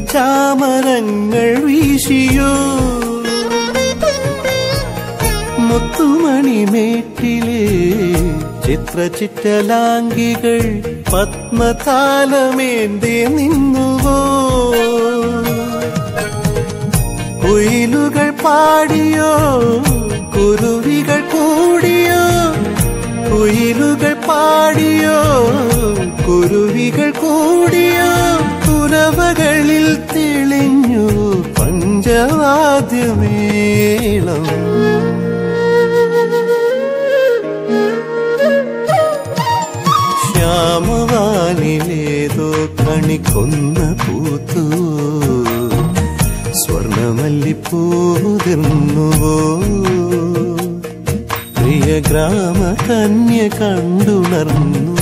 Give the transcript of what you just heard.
ചാമരങ്ങൾ വീശിയോ മുത്തുമണിമേട്ടിലെ ചിത്രചിറ്റലാംഗികൾ പത്മതാലമേന്തി നിന്നുവോ കുയിലുകൾ പാടിയോ കുരുവികൾ കൂടിയോ കുയിലുകൾ പാടിയോ കുരുവികൾ കൂടിയോ കുരവകളിൽ തെളിഞ്ഞു പഞ്ചവാദ്യമേളം ശ്യാമവാനിലേതോ കണിക്കൊന്ന പൂത്തു സ്വർണമല്ലിപ്പൂതിർന്നുവോ പ്രിയ ഗ്രാമ കന്യ കണ്ടുണർന്നു